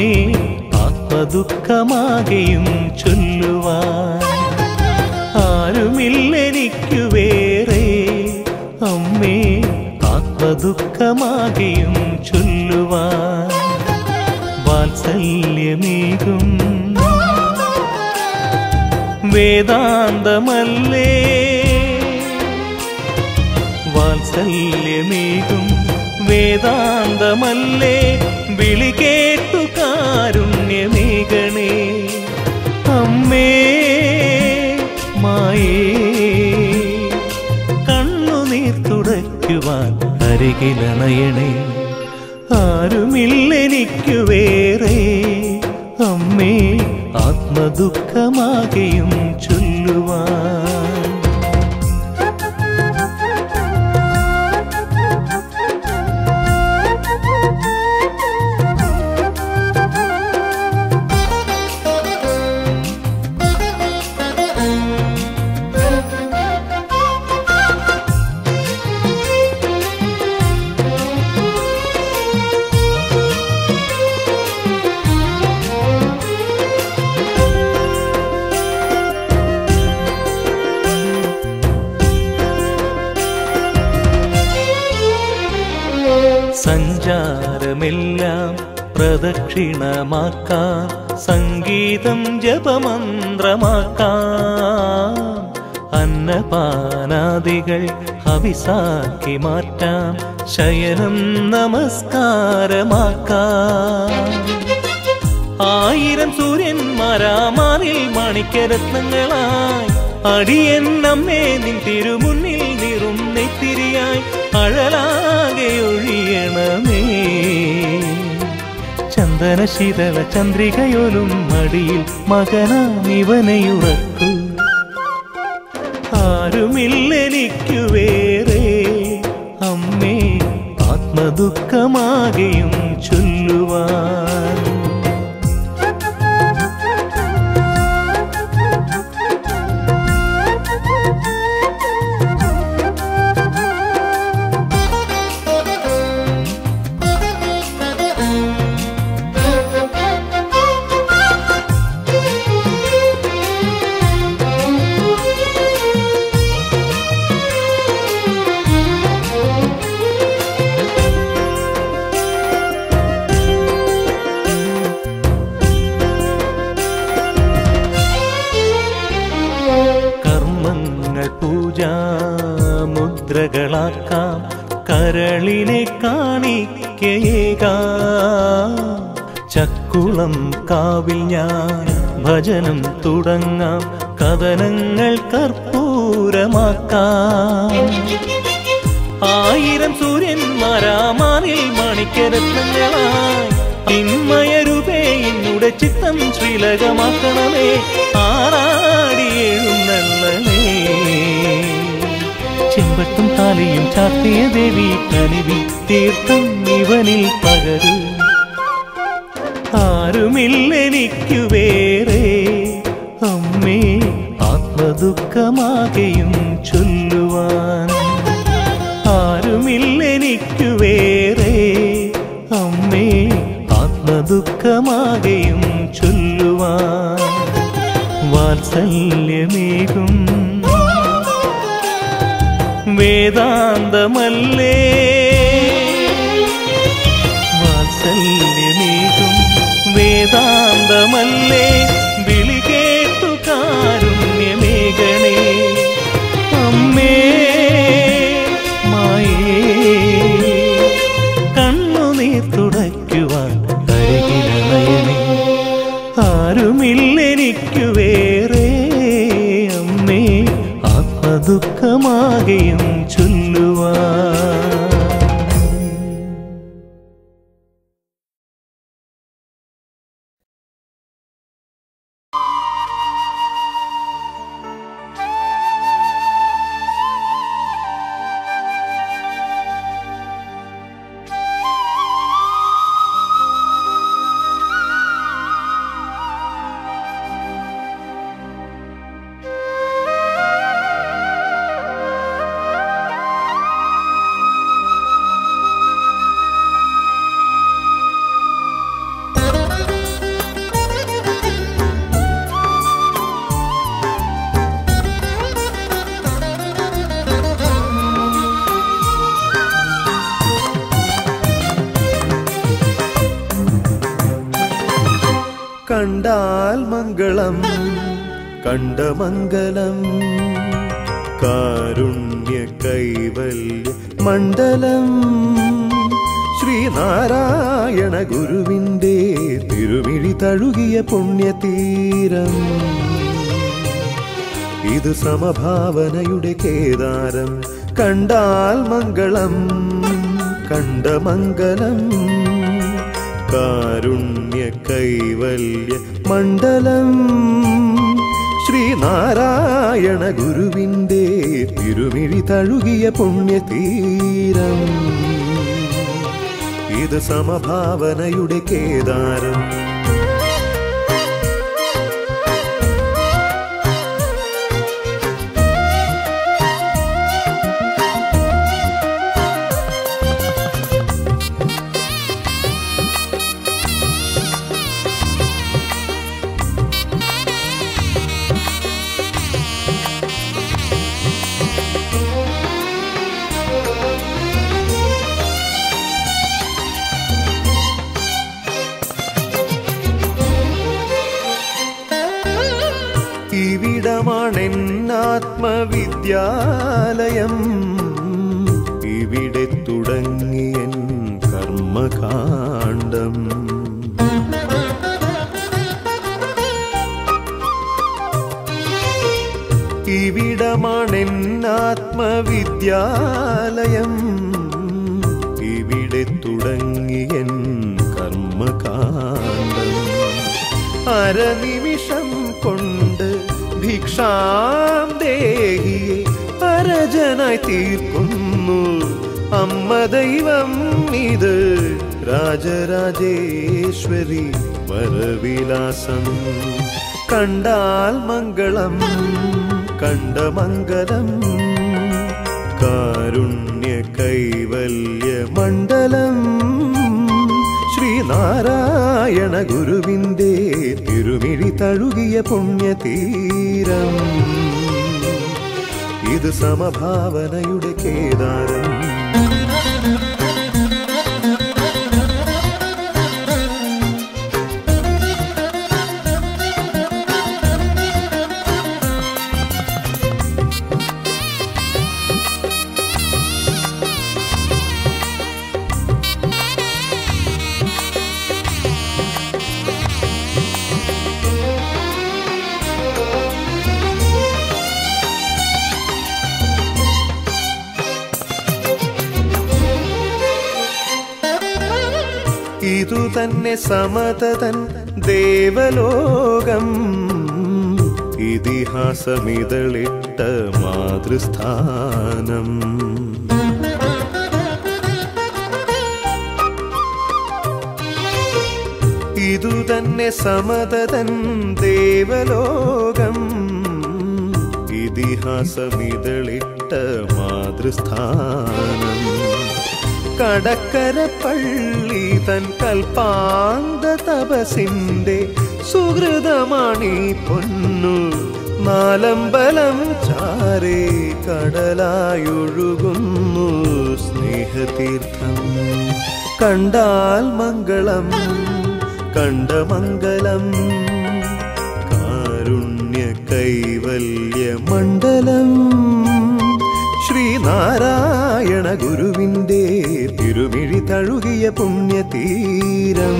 അമ്മേ ആത്മദുഃഖമാകെയും ചൊല്ലുവാൻ ആരുമില്ലെനിക്കു വേറെ അമ്മേ ആത്മദുഃഖമാകെയും ചൊല്ലുവാൻ വാത്സല്യമേകും വേദാന്തമല്ലേ വാത്സല്യമേകും വേദാന്തമല്ലേ വിളി കേട്ടു കാരുണ്യമേകണേ അമ്മേ മായേ കണ്ണുനീർ തുടയ്ക്കുവാൻ അരികിലണയണേ ആരുമില്ലെനിക്കു വേറെ അമ്മേ ആത്മദുഃഖമാകെയും ചൊല്ലുവാൻ സഞ്ചാരമെല്ലാം പ്രദക്ഷിണമാക്കാം സംഗീതം ജപമന്ത്രമാക്കാം അന്നപാനാദികൾ ഹവിസാക്കി മാറ്റാം ശയനം നമസ്കാരമാക്കാം ആയിരം സൂര്യന്മാരാമാനിൽ മാണിക്യരത്നങ്ങളായി അടിയെന്നമ്മേ നിൻ തിരുമുന്നിൽ നിറും നെത്തിരിയായി അഴലാകെ ഒഴിയണമേ ചന്ദന ശീതള ചന്ദ്രികയോലും മടിയിൽ മകനാം ഇവനെയുറക്കൂ ആരുമില്ലെനിക്കു വേറെ അമ്മേ ആത്മദുഃഖമാകെയും ചൊല്ലുവാൻ കർമ്മങ്ങൾ പൂജാ മുദ്രകളാക്കാം കരളിനെ കാണിക്കയേകാം ചക്കുളം കാവിൽ ഞാൻ ഭജനം തുടങ്ങാം കഥനങ്ങൾ കർപ്പൂരമാക്കാം ആയിരം സൂര്യന്മാരാമാനിൽ മാണിക്യരത്നങ്ങളായി ഇന്മയരൂപേ എന്നുടെ ചിത്തം ശ്രീലകമാക്കണമേ ആറാടി എഴുന്നള്ളണേ ചെമ്പട്ടും താലിയും ചാർത്തിയ ദേവി കനിവി തീർത്ഥം ഇവനിൽ പകരൂ ആരുമില്ലെനിക്കു വേറെ അമ്മേ ആത്മദുഃഖമാകെയും ചൊല്ലുവാൻ ആരുമില്ലെനിക്കു വേറെ അമ്മേ ആത്മദുഃഖമാകെയും ചൊല്ലുവാൻ വാത്സല്യമേകും വേദാന്തമല്ലേ വാത്സല്യമേകും വേദാന്തമല്ലേ വിളി കേട്ടു കാരുണ്യമേകണേ അമ്മേ മായേ കണ്ണുനീർ തുടയ്ക്കുവാൻ അരികിലണയണേ ആരുമില്ലെനിക്കു വേറെ അമ്മേ ആത്മദുഃഖമാകെയും ചൊല്ലുവാൻ ആ കണ്ടാൽ മംഗളം കണ്ട മംഗളം കാരുണ്യ കൈവല്യ മണ്ഡലം ശ്രീനാരായണ ഗുരുവിൻ്റെ തിരുമിഴി തഴുകിയ പുണ്യതീരം ഇത് സമഭാവനയുടെ കേദാരം കണ്ടാൽ മംഗളം കണ്ട മംഗളം കാരുണ്യ കൈവല്യ മണ്ഡലം ശ്രീനാരായണ ഗുരുവിൻ്റെ തിരുമിഴി തഴുകിയ പുണ്യതീരം ഇത് സമഭാവനയുടെ കേദാരം ഇവിടമാണെന്നാത്മവിദ്യാലയം ഇവിടെ തുടങ്ങിയൻ കർമ്മകാണ്ഡം ഇവിടമാണെന്നാത്മവിദ്യാലയം ഇവിടെ തുടങ്ങിയൻ കർമ്മകാണ്ഡം അരനിമിഷം കൊണ്ട് ഭിക്ഷാം ദേഹിയെ പരജനായി തീർക്കുന്നു അമ്മ ദൈവം ഇത് രാജരാജേശ്വരി വരവിലാസം കണ്ടാൽ മംഗളം കണ്ട മംഗളം കാരുണ്യ കൈവല്യ മണ്ഡലം ശ്രീനാരായണ ഗുരുവിൻ്റെ തിരുമിഴി തഴുകിയ പുണ്യതീരം ഇത് സമഭാവനയുടെ കേദാരം ഇതു തന്നെ സമതതൻ ദേവലോകം ഇതിഹാസമിതളിട്ട മാതൃസ്ഥാനം ഇതു തന്നെ സമതതൻ ദേവലോകം ഇതിഹാസമിതളിട്ട മാതൃസ്ഥാനം കടക്കര പള്ളി തൻ കൽപ്പാന്ത തപസിന്റെ സുഹൃതമാണീ പൊന്നു നാലമ്പലം ചാരേ കടലായൊഴുകുന്നു സ്നേഹതീർത്ഥം കണ്ടാൽ മംഗളം കണ്ട മംഗളം കാരുണ്യ കൈവല്യ മണ്ഡലം ശ്രീനാരായണ ഗുരുവിൻ്റെ തിരുമിഴി തഴുകിയ പുണ്യതീരം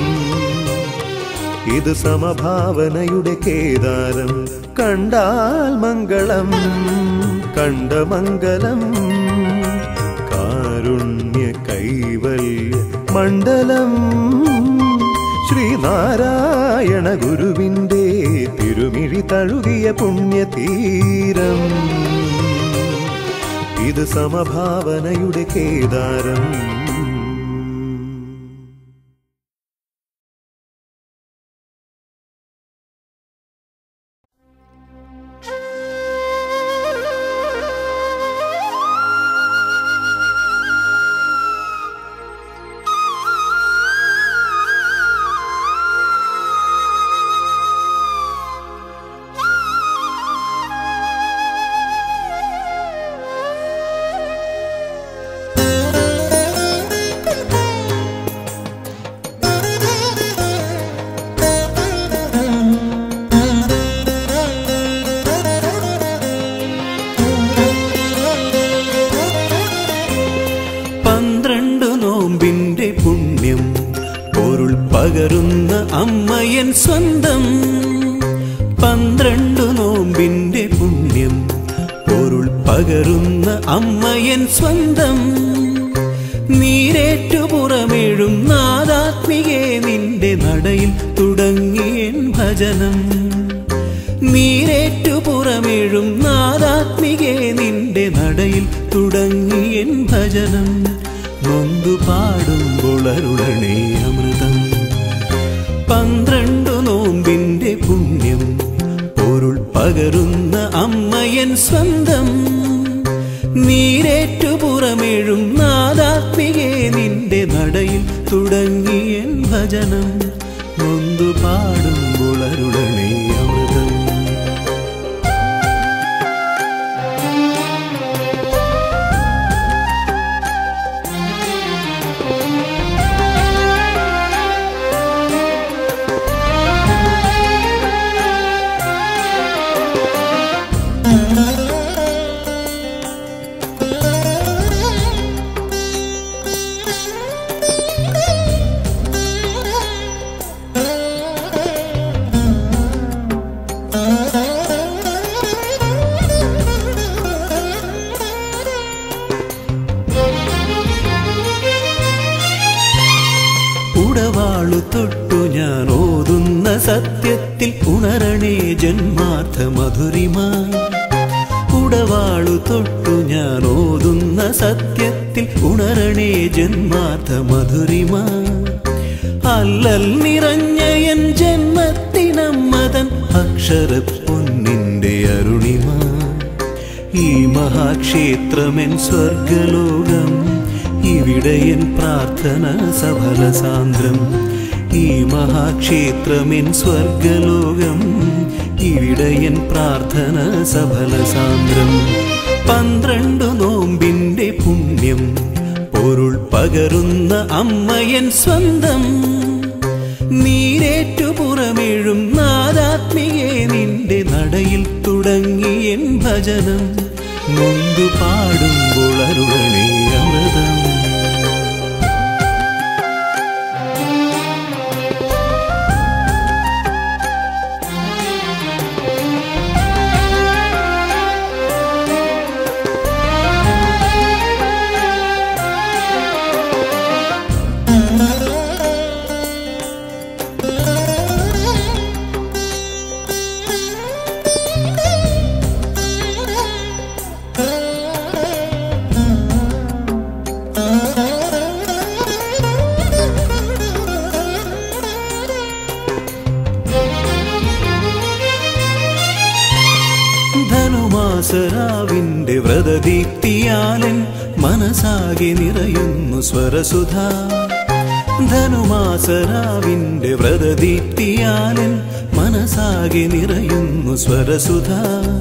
ഇത് സമഭാവനയുടെ കേദാരം കണ്ടാൽ മംഗളം കണ്ട മംഗളം കാരുണ്യ കൈവല്യ മണ്ഡലം ശ്രീനാരായണ ഗുരുവിൻ്റെ തിരുമിഴി തഴുകിയ പുണ്യതീരം ഇത് സമഭാവനയുടെ കേദാരം Thank you. പകരുന്ന അമ്മയൻ സ്വന്തം പന്ത്രണ്ടു നോമ്പിന്റെ പുണ്യം പൊരുൾ പകരുന്ന അമ്മയൻ സ്വന്തം നീരേറ്റു പുറമേഴും നാദാത്മികേ നിന്റെ നടയിൽ തുടങ്ങിയൻ ഭജനം നീരേറ്റു പുറമേഴും നാദാത്മികേ നിന്റെ നടയിൽ തുടങ്ങിയൻ ഭജനം നൊന്തു പാടുമ്പോൾ അരുളണേ അമൃതം പന്ത്രണ്ടു നോമ്പിന്റെ പുണ്യം പൊരുൾ പകരുന്ന അമ്മയൻ സ്വന്തം നീരേറ്റു പുറമേഴും നാദാത്മികേ നിന്റെ നടയിൽ തുടങ്ങിയൻ ഭജനം നൊന്തു പാടുമ്പോൾ അരുളണേ അമൃതം ഉടവാളു തൊട്ടു ഞാൻ ഓതുന്ന സത്യത്തിൽ ഉണരണേ ജന്മാർത്ഥ മധുരിമ ഉടവാളു തൊട്ടു ഞാൻ ഓതുന്ന സത്യത്തിൽ ഉണരണേ ജന്മാർത്ഥ മധുരിമ അല്ലൽ നിറഞ്ഞ എൻ ജന്മത്തിനമ്മതൻ അക്ഷര പൊന്നിന്റെ അരുണിമ ഈ മഹാക്ഷേത്രമെൻ സ്വർഗലോകം ഇവിടെ എൻ പ്രാർത്ഥന സഫല സാന്ദ്രം ഈ മഹാക്ഷേത്രമെൻ സ്വർഗലോകം ഇവിടെ എൻ പ്രാർത്ഥന സഫല സാന്ദ്രം പന്ത്രണ്ടു നോമ്പിന്റെ പുണ്യം പൊരുൾ പകരുന്ന അമ്മയൻ സ്വന്തം നീരേറ്റു പുറമേഴും നാദാത്മികേ നിന്റെ നടയിൽ തുടങ്ങിയൻ ഭജനം നൊന്തു പാടുമ്പോൾ അരുളണേ അമൃതം ധനുമാസരാവിന്റെ വ്രതദീപ്തിയാലൻ മനസാകെ നിറയുന്നു സ്വരസുധ ധനുമാസരാവിന്റെ വ്രതദീപ്തിയാലൻ മനസാകെ നിറയുന്നു സ്വരസുധ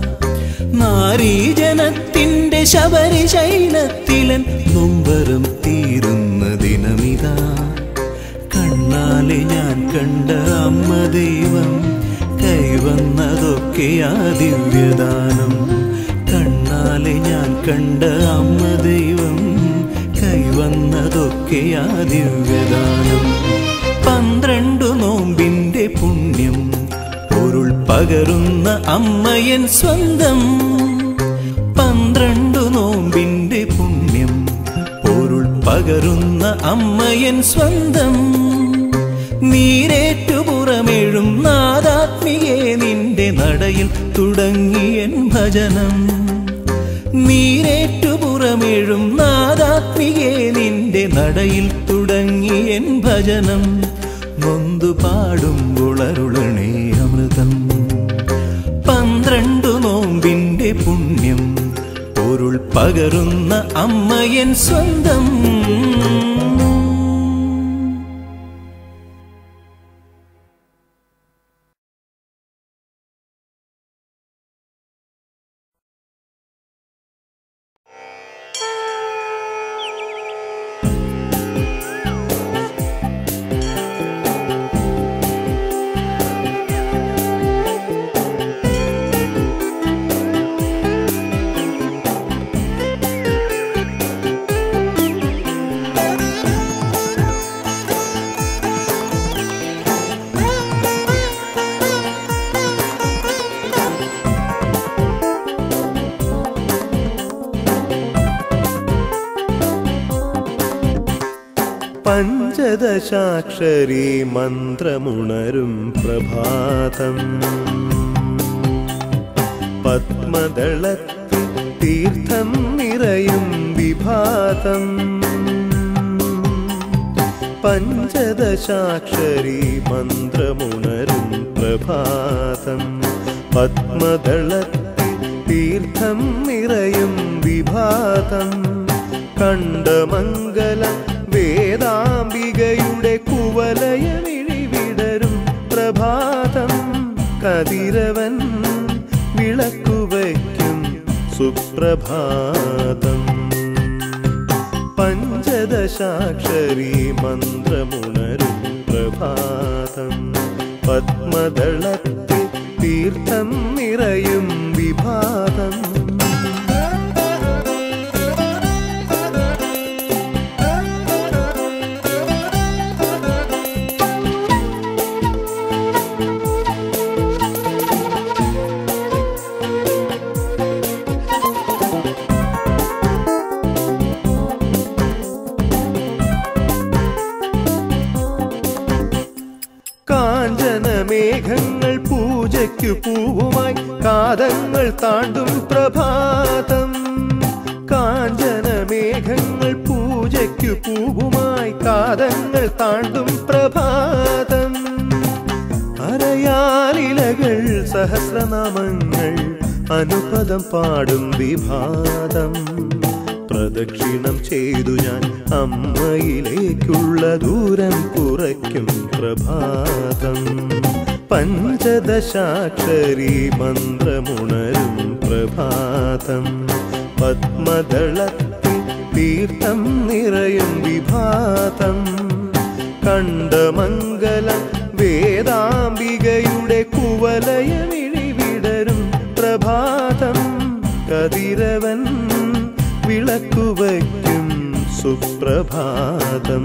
നാരീജനത്തിന്റെ ശബരിശൈലത്തിലൻ നൊമ്പരം തീരുന്ന ദിനമിതാ കണ്ണാലെ ഞാൻ കണ്ട അമ്മ ദൈവം കൈവന്നതൊക്കെയാ ദിവ്യദാനം കണ്ണാലെ ഞാൻ കണ്ട അമ്മ ദൈവം കൈവന്നതൊക്കെയാ ദിവ്യദാനം പന്ത്രണ്ടു നോമ്പിന്റെ പുണ്യം പൊരുൾ പകരുന്ന അമ്മയൻ സ്വന്തം പന്ത്രണ്ടു നോമ്പിന്റെ പുണ്യം പൊരുൾ പകരുന്ന അമ്മയൻ സ്വന്തം നീരേറ്റു പുറമേഴും നാദാത്മികേ നിന്റെ നടയിൽ തുടങ്ങിയൻ ഭജനം നീരേറ്റു പുറമേഴും നാദാത്മികേ നിന്റെ നടയിൽ തുടങ്ങിയൻ ഭജനം നൊന്തു പാടുമ്പോൾ അരുളണേ അമൃതം പന്ത്രണ്ടു നോമ്പിന്റെ പുണ്യം പൊരുൾ പകരുന്ന അമ്മയൻ സ്വന്തം പഞ്ചദശാക്ഷരി മന്ത്രമുണരും പ്രഭാതം പത്മദളത്തിൽ തീർത്ഥം നിറയും വിഭാതം പഞ്ചദശാക്ഷരി മന്ത്രമുണരും പ്രഭാതം പത്മദളത്തിൽ തീർത്ഥം നിറയും വിഭാതം കണ്ടമംഗലം വേദാംബികയുടെ കുവലയമിഴി വിടരും പ്രഭാതം കതിരവൻ വിളക്കുവയ്ക്കും സുപ്രഭാതം പഞ്ചദശാക്ഷരി മന്ത്രമുണരും പ്രഭാതം പത്മദളത്തിൽ തീർത്ഥം നിറയും വിഭാതം കാഞ്ചന മേഘങ്ങൾ പൂജയ്ക്കു പൂവുമായി കാതങ്ങൾ താണ്ടും പ്രഭാതം കാഞ്ചന മേഘങ്ങൾ പൂജയ്ക്കു പൂവുമായി കാതങ്ങൾ താണ്ടും പ്രഭാതം അരയാലിലകൾ സഹസ്രനാമങ്ങൾ അനുപദം പാടും വിഭാതം പ്രദക്ഷിണം ചെയ്തു ഞാൻ അമ്മയിലേക്കുള്ള ദൂരം കുറയ്ക്കും പ്രഭാതം പഞ്ചദശാക്ഷരി മന്ത്രമുണരും പ്രഭാതം പത്മദളത്തിൽ തീർത്ഥം നിറയും വിഭാതം കണ്ടമംഗലം വേദാംബികയുടെ കുവലയമിഴി വിടരും പ്രഭാതം കതിരവൻ വിളക്കുവയ്ക്കും സുപ്രഭാതം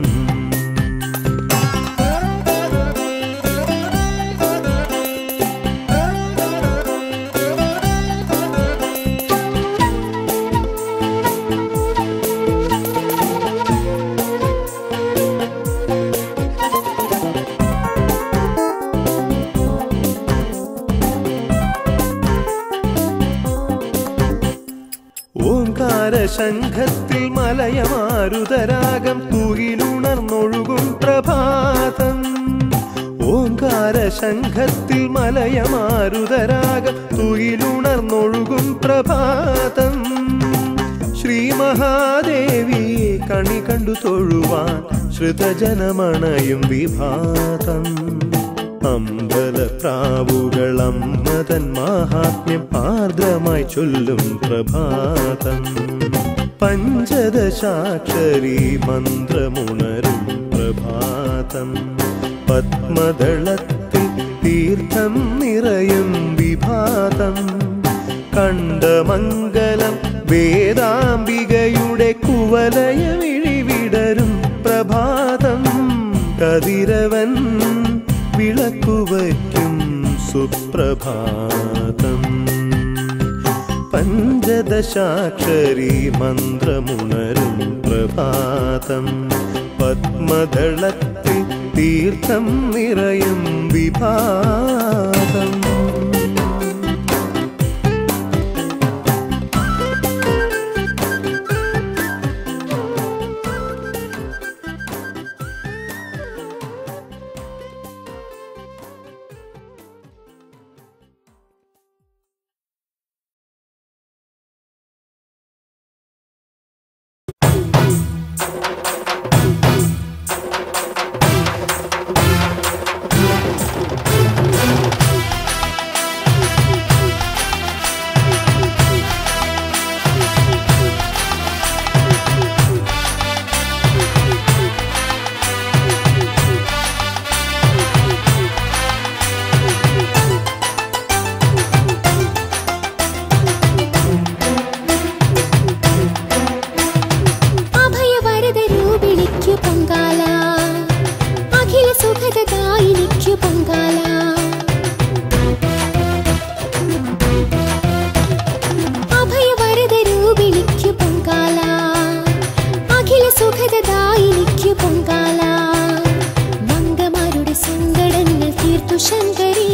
ഓംകാര ശംഖത്തിൽ മലയമാരുതരാഗം തൂയിലുണർന്നൊഴുകും പ്രഭാതം ഓംകാര ശംഖത്തിൽ മലയമാരുതരാഗം തൂയിലുണർന്നൊഴുകും പ്രഭാതം ശ്രീ മഹാദേവിയെ കണി കണ്ടു തൊഴുവാൻ ശ്രുതജനമണയും വിഭാതം അമ്പലപ്രാവുകൾ അമ്മതൻ മാഹാത്മ്യം ആർദ്രമായി ചൊല്ലും പ്രഭാതം പഞ്ചദശാക്ഷരി മന്ത്രമുണരും പ്രഭാതം പത്മദളത്തിൽ തീർത്ഥം നിറയും വിഭാതം കണ്ടമംഗലം വേദാംബികയുടെ കുവലയമിഴി വിടരും പ്രഭാതം കതിരവൻ വിളക്കുവയ്ക്കും സുപ്രഭാതം പഞ്ചദശാക്ഷരി മന്ത്രമുണരും പ്രഭാതം പത്മദളത്തിൽ തീർത്ഥം നിറയും വിഭാതം അഭയവരദ രൂപിണിക്കു പൊങ്കാല അഖില സുഖദായിനിക്കു പൊങ്കാല അഭയവരദ രൂപിണിക്കു പൊങ്കാല അഖില സുഖദായിനിക്കു പൊങ്കാല ശങ്കരി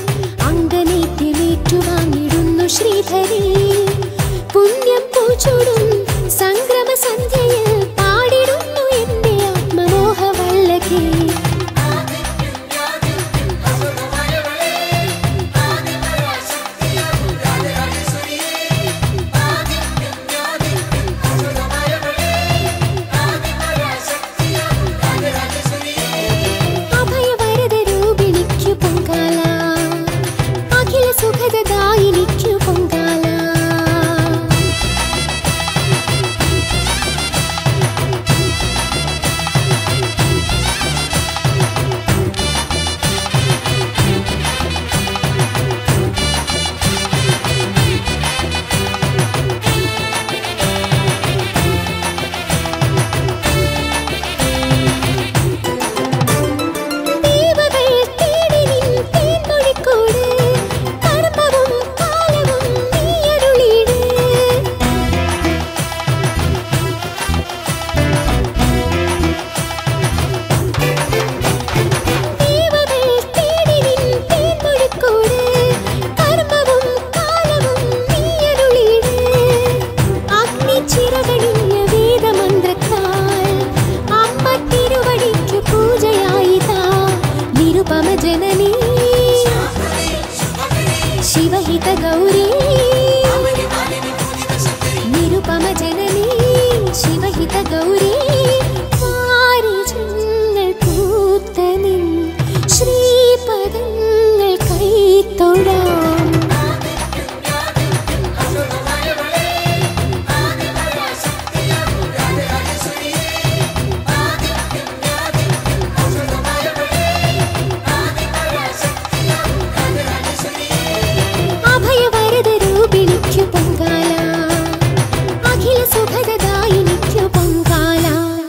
അങ്കനേറ്റിലേറ്റുവാങ്ങിടുന്നു ശ്രീധരി പുണ്യം പൂച്ചൂടും സംക്രമ സന്ധ്യയിൽ പാടിടുന്നു എന്റെ ആത്മമോഹവല്ലകേ അഭയവരദരൂപിണിക്കു പൊങ്കാല അഖില സുഖദായിനിക്കു പൊങ്കാല ദേവകൾ തേടി നിൻ തേൻമൊഴിക്കൂട് കർമ്മവും കാലവും നീയരുളീട് ദേവകൾ തേടി നിൻ തേൻമൊഴിക്കൂട് കർമ്മവും കാലവും നീയരുളീട് അഗ്നിച്ചിറകണിഞ്ഞ വേദമന്ത്രത്താൽ അമ്മ തിരുവടിക്കു പൂജയായിതാ നിരുപമ ജനനീ ശിവഹിത ഗൗരീ നിരുപമ ജനനീ ശിവഹിത ഗൗരീ പാരിജങ്ങൾ പൂത്ത നിൻ ശ്രീപദങ്ങൾ കൈത്തൊഴാം അഭയവരദരൂപിണിക്കു പൊങ്കാല അഖില സുഖദായിനിക്കു പൊങ്കാല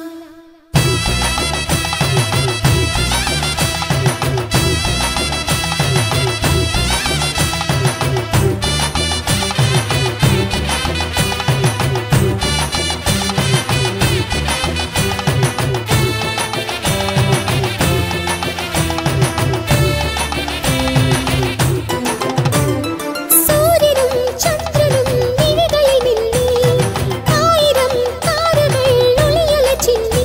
സൂര്യനും ചന്ദ്രനും മിഴികളിൽ മിന്നി ആയിരം താരകൾ ഒളിയല ചിന്നി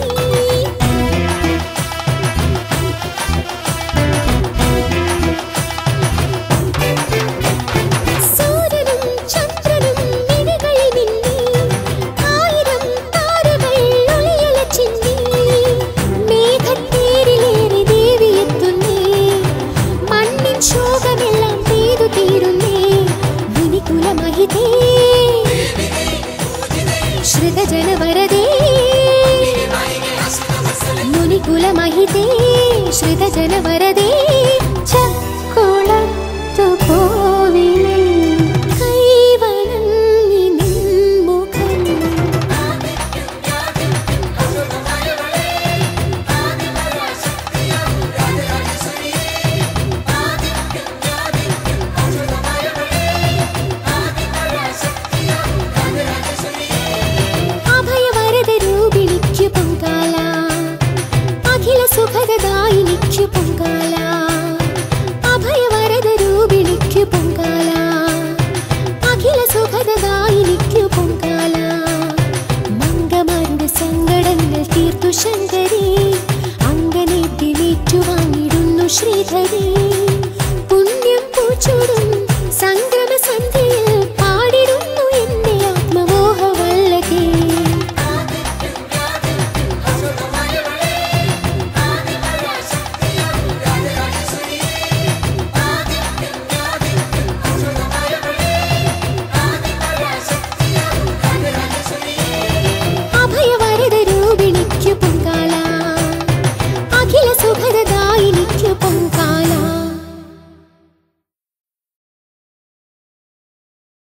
സൂര്യനും ചന്ദ്രനും മിഴികളിൽ മിന്നി ആയിരം താരകൾ ഒളിയല ചിന്നി മേഘത്തേരിലേറി ദേവിയെത്തുന്നേ മണ്ണിൻ ശോകമെല്ലാം പെയ്തു തീരുന്നേ മുനികുല മഹിതേ ശ്രുതജനവരതേ മുനികുല മഹിതേ ശ്രുതജനവരതേ ചക്കുളത്തു പോവിലേ കൈവണങ്ങി നിൻമുഖം അഭയവരദരൂപിണിക്കു പൊങ്കാല അഖില സുഖദായിനിക്കു പൊങ്കാല അഭയവരദരൂപിണിക്കു പൊങ്കാല അഖില സുഖദായിനിക്കു പൊങ്കാല മംഗമാരുടെ സങ്കടങ്ങൾ തീർത്തു ശങ്കരി അങ്കനേറ്റിലേറ്റുവാങ്ങിടുന്നു ശ്രീധരി പുണ്യം പൂച്ചൂടും